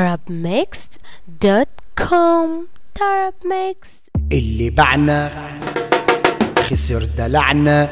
darabmixed.com darabmixed اللي بعنا خسر دلعنا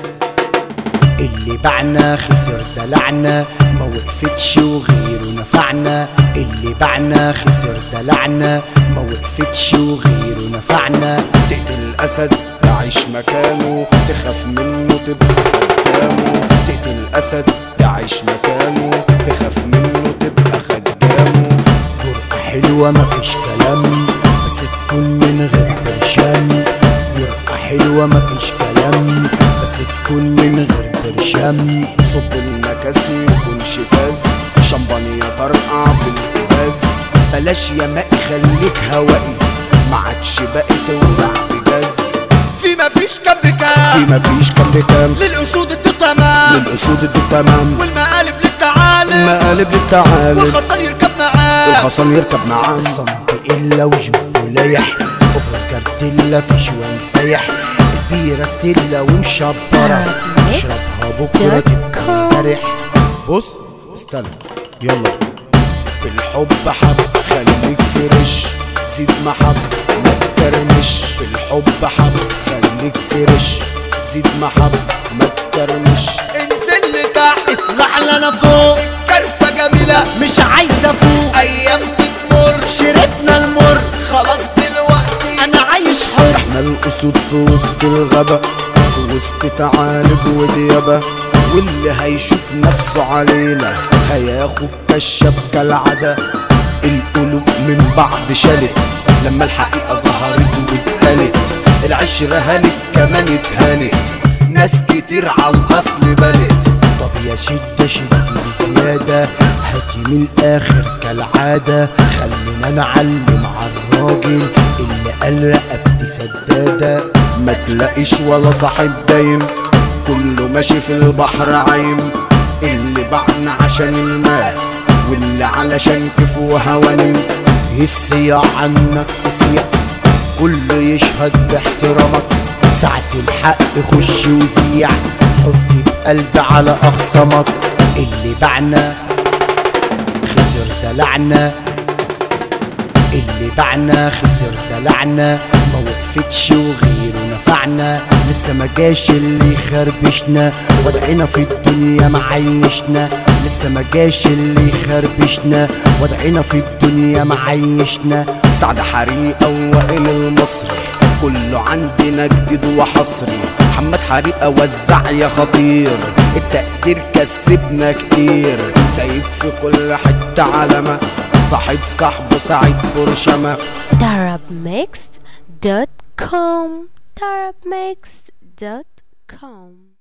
اللي بعنا خسر دلعنا ما وقفتش وغيره نفعنا اللي بعنا خسر دلعنا ما وقفتش وغيره نفعنا تقتل الأسد تعيش مكانه تخاف منه تبقى خدامه تقتل الأسد تعيش مكانه تخاف منه تبقى خدامه جرأة حلوة مفيش كلام بس تكون من غير برشام جرأة حلوة مفيش كلام بس تكون من غير برشام صب المكاسي يكون شفاز شمبانيا طرقع في الإزاز بلاش يا ماء خليك هوائي ما عادش باقي تولع بجاز في مفيش كم في بكام مفيش كام بكام للأسود التمام للأسود دي تمام والمقالب للتعالي مقالب للتعالي والخصر يركب معاه الخصم يركب معاه صمت إلا وجبه لايح أبرة كارتيلا في شوان سايح البيرة ستيلا ومشبرة اشربها بكرة تبقى امبارح بص استنى يلا بالحب حب خليك فريش زيد محب ما تكرمش بالحب حب خليك فريش زيد محب ما تكرمش انزل لتحت اطلع لنا فوق كرفة جميلة مش عايزة فوق أيام بتمر شربنا المر خلاص دلوقتي أنا عايش حر احنا الاسود في وسط الغابة في وسط تعالب وديابة واللي هيشوف نفسه علينا هياخد كشاف كالعادة القلوب من بعض شالت لما الحقيقة ظهرت واتقالت العشرة هانت كمان اتهانت ناس كتير على الأصل بنت طب يا شدة شدي بزيادة هاتي من الآخر كالعادة خلينا نعلم عالراجل اللي قال رقبتي سدادة ما تلاقيش ولا صاحب دايم كله ماشي في البحر عايم اللي بعنا عشان المال واللي علشان كيف وهوانم الصياع عنك تصيع كله يشهد باحترامك ساعة الحق خش وزيع حط بقلب على أخصامك اللي بعنا خسر دلعنا اللي بعنا خسر دلعنا ما وقفتش وغيره نفعنا لسه ما جاش اللي يخربشنا وضعنا في الدنيا معيشنا لسه ما جاش اللي يخربشنا وضعنا في الدنيا معيشنا سعد حريقة ووائل المصري كله عندنا جديد وحصري محمد حريقة وزع يا خطير التقدير كسبنا كتير سايب في كل حتة علامة صاحب صاحبه سعيد برشمة darabmixed.com darabmixed.com